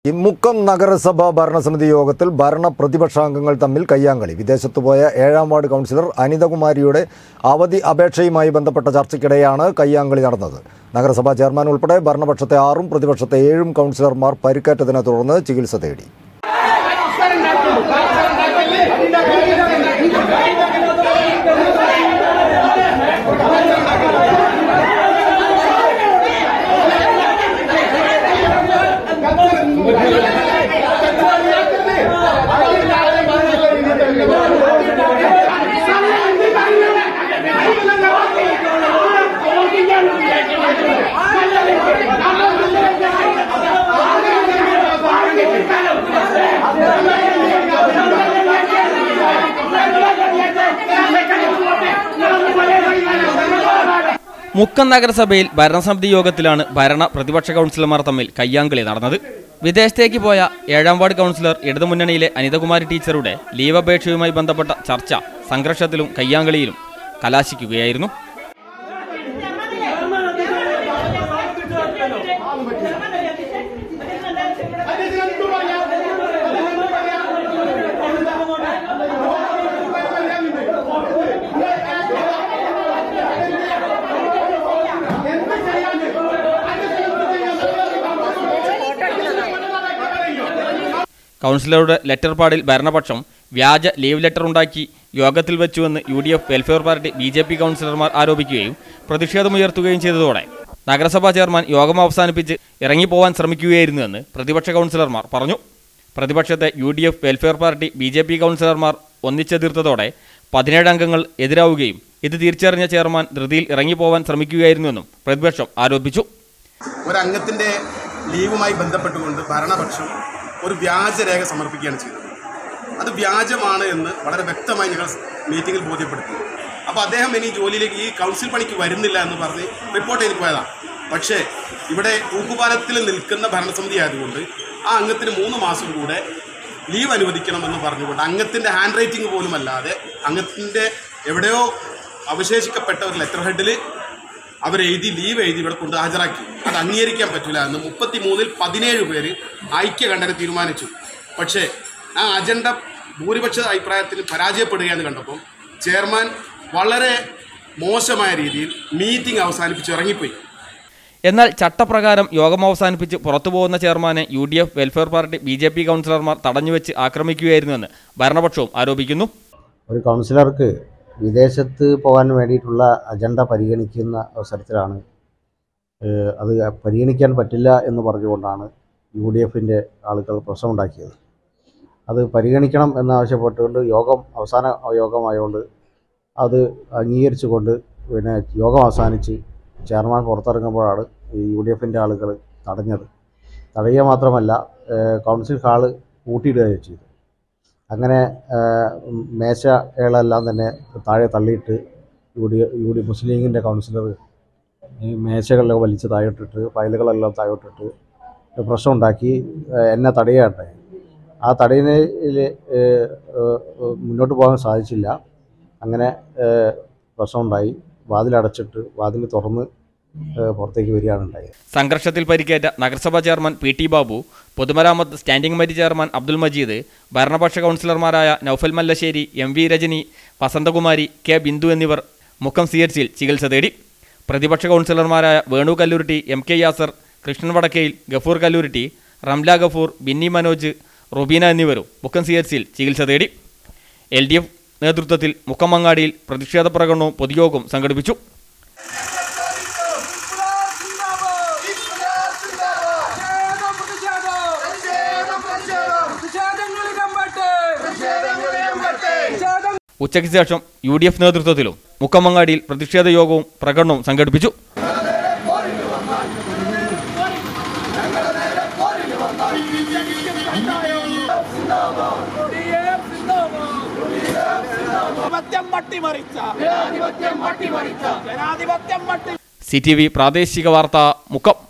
ഇമ്മുക്കം നഗരസഭ ഭരണസമിതി യോഗത്തിൽ ഭരണ പ്രതിപക്ഷാംഗങ്ങൾ തമ്മിൽ കയ്യാങ്കളി വിദേശത്തു പോയ ഏഴാം വാർഡ് കൗൺസിലർ അനിതകുമാരിയുടെ അവധി അപേക്ഷയുമായി ബന്ധപ്പെട്ട ചർച്ചയ്ക്കിടെയാണ് കയ്യാങ്കളി നടന്നത് നഗരസഭാ ചെയർമാൻ ഉൾപ്പെടെ ഭരണപക്ഷത്തെ ആറും പ്രതിപക്ഷത്തെ ഏഴും കൗൺസിലർമാർ പരിക്കേറ്റതിനെ തുടർന്ന് ചികിത്സ തേടി മുക്കം നഗരസഭയിൽ ഭരണസമിതി യോഗത്തിലാണ് ഭരണ പ്രതിപക്ഷ കൗൺസിലർമാർ തമ്മിൽ കയ്യാങ്കളി നടന്നത് വിദേശത്തേക്ക് പോയ ഏഴാം വാർഡ് കൗൺസിലർ ഇടതുമുന്നണിയിലെ അനിതകുമാരി ടീച്ചറുടെ ലീവ് അപേക്ഷയുമായി ബന്ധപ്പെട്ട ചർച്ച സംഘർഷത്തിലും കയ്യാങ്കളിയിലും കലാശിക്കുകയായിരുന്നു കൗൺസിലറുടെ ലെറ്റർ പാഡിൽ ഭരണപക്ഷം വ്യാജ ലീവ് ലെറ്റർ ഉണ്ടാക്കി യോഗത്തിൽ വെച്ചുവെന്ന് U D F welfare party B J P കൗൺസിലർമാർ ആരോപിക്കുകയും പ്രതിഷേധമുയർത്തുകയും ചെയ്തതോടെ നഗരസഭാ ചെയർമാൻ യോഗം അവസാനിപ്പിച്ച് ഇറങ്ങിപ്പോവാൻ ശ്രമിക്കുകയായിരുന്നുവെന്ന് പ്രതിപക്ഷ കൗൺസിലർമാർ പറഞ്ഞു പ്രതിപക്ഷത്തെ U D F welfare party B J P കൗൺസിലർമാർ ഒന്നിച്ചെതിർത്തതോടെ പതിനേഴ് അംഗങ്ങൾ എതിരാവുകയും ഇത് തിരിച്ചറിഞ്ഞ ചെയർമാൻ ധൃതിയിൽ ഇറങ്ങിപ്പോവാൻ ശ്രമിക്കുകയായിരുന്നുവെന്നും പ്രതിപക്ഷം ആരോപിച്ചു ഒരംഗത്തിൻ്റെ ലീവുമായി ബന്ധപ്പെട്ടുകൊണ്ട് ഭരണപക്ഷം ഒരു വ്യാജരേഖ സമർപ്പിക്കുകയാണ് ചെയ്തത് അത് വ്യാജമാണ് എന്ന് വളരെ വ്യക്തമായി ഞങ്ങൾ മീറ്റിങ്ങിൽ ബോധ്യപ്പെടുത്തി അപ്പോൾ അദ്ദേഹം ഇനി ജോലിയിലേക്ക് ഈ കൗൺസിൽ പണിക്ക് വരുന്നില്ല എന്ന് പറഞ്ഞ് റിപ്പോർട്ട് ചെയ്ത് പോയതാണ് പക്ഷേ ഇവിടെ തൂക്കുപാലത്തിൽ നിൽക്കുന്ന ഭരണസമിതി ആയതുകൊണ്ട് ആ അംഗത്തിന് മൂന്ന് മാസം കൂടെ ലീവ് അനുവദിക്കണമെന്ന് പറഞ്ഞുകൊണ്ട് അംഗത്തിൻ്റെ ഹാൻഡ് റൈറ്റിംഗ് പോലും അല്ലാതെ അംഗത്തിൻ്റെ എവിടെയോ അവശേഷിക്കപ്പെട്ട ഒരു ലെറ്റർ ഹെഡിൽ അവരെഴുതി ലീവ് എഴുതി ഇവിടെ കൊണ്ട് ഹാജരാക്കി അത് അംഗീകരിക്കാൻ പറ്റില്ല എന്ന് മുപ്പത്തി മൂന്നിൽ പതിനേഴ് പേര് ഐക്യകണ്ഠന തീരുമാനിച്ചു പക്ഷേ ആ അജണ്ട ഭൂരിപക്ഷ അഭിപ്രായത്തിൽ പരാജയപ്പെടുകയെന്ന് കണ്ടപ്പോൾ ചെയർമാൻ വളരെ മോശമായ രീതിയിൽ മീറ്റിംഗ് അവസാനിപ്പിച്ച് ഇറങ്ങിപ്പോയി എന്നാൽ ചട്ടപ്രകാരം യോഗം അവസാനിപ്പിച്ച് പുറത്തുപോകുന്ന ചെയർമാനെ U D F welfare party B J P കൗൺസിലർമാർ തടഞ്ഞുവെച്ച് ആക്രമിക്കുകയായിരുന്നുവെന്ന് ഭരണപക്ഷവും ആരോപിക്കുന്നു ഒരു കൗൺസിലർക്ക് വിദേശത്ത് പോകാൻ വേണ്ടിയിട്ടുള്ള അജണ്ട പരിഗണിക്കുന്ന അവസരത്തിലാണ് ഏഹ്, അത് പരിഗണിക്കാൻ പറ്റില്ല എന്ന് പറഞ്ഞുകൊണ്ടാണ് യു ഡി എഫിൻ്റെ ആളുകൾ പ്രശ്നമുണ്ടാക്കിയത് അത് പരിഗണിക്കണം എന്നാവശ്യപ്പെട്ടുകൊണ്ട് യോഗം അവസാന യോഗമായതുകൊണ്ട് അത് അംഗീകരിച്ചുകൊണ്ട് പിന്നെ യോഗം അവസാനിച്ച് ചെയർമാൻ പുറത്തിറങ്ങുമ്പോഴാണ് ഈ യു ഡി എഫിൻ്റെ ആളുകൾ തടഞ്ഞത് തടയുക മാത്രമല്ല ഏഹ്, കൗൺസിൽ ഹാള് പൂട്ടിയിടുകയും ചെയ്തു അങ്ങനെ ഏഹ്, മേശകളെല്ലാം തന്നെ താഴെ തള്ളിയിട്ട് U D U D Muslim ലീഗിൻ്റെ കൗൺസിലർ ഈ മേശകളിലൊക്കെ വലിച്ച് താഴോട്ടിട്ട് ഫയലുകളെല്ലാം താഴോട്ടിട്ട് പ്രശ്നമുണ്ടാക്കി ഏഹ്, എന്നെ തടയുകയുണ്ടായി ആ തടയുന്നതിൽ മുന്നോട്ട് പോകാൻ സാധിച്ചില്ല അങ്ങനെ ഏഹ്, പ്രശ്നമുണ്ടായി വാതിലടച്ചിട്ട് വാതിൽ തുറന്ന് ഏഹ്, പുറത്തേക്ക് വരികയാണ് ഉണ്ടായത് സംഘർഷത്തിൽ പരിക്കേറ്റ നഗരസഭാ ചെയർമാൻ പി ടി ബാബു പൊതുമരാമത്ത് standing committee chairman Abdul Majeed ഭരണപക്ഷ കൗൺസിലർമാരായ Noufal Mallassery M V Rajani Vasanthakumari K Bindu എന്നിവർ മുക്കം സി എച്ച് സിയിൽ ചികിത്സ തേടി പ്രതിപക്ഷ കൗൺസിലർമാരായ വേണു കല്ലൂരിട്ടി എം കെ യാസർ കൃഷ്ണൻ വടക്കയിൽ ഗഫൂർ കല്ലൂരിട്ടി റംല ഗഫൂർ ബിന്നി മനോജ് റുബീന എന്നിവരും മുക്കം സി എച്ച് സിയിൽ ചികിത്സ തേടി എൽ ഡി എഫ് നേതൃത്വത്തിൽ മുക്കമങ്ങാടിയിൽ പ്രതിഷേധ പ്രകടനവും പൊതുയോഗവും സംഘടിപ്പിച്ചു ഉച്ചയ്ക്ക് ശേഷം യു ഡി എഫ് നേതൃത്വത്തിലും മുക്കമങ്ങാടിയിൽ പ്രതിഷേധ യോഗവും പ്രകടനവും സംഘടിപ്പിച്ചു ജനാധിപത്യം മട്ടിമറിച്ച ജനാധിപത്യം മട്ടിമറിച്ച ജനാധിപത്യം മട്ടി സി ടി വി പ്രാദേശിക വാർത്ത മുക്കം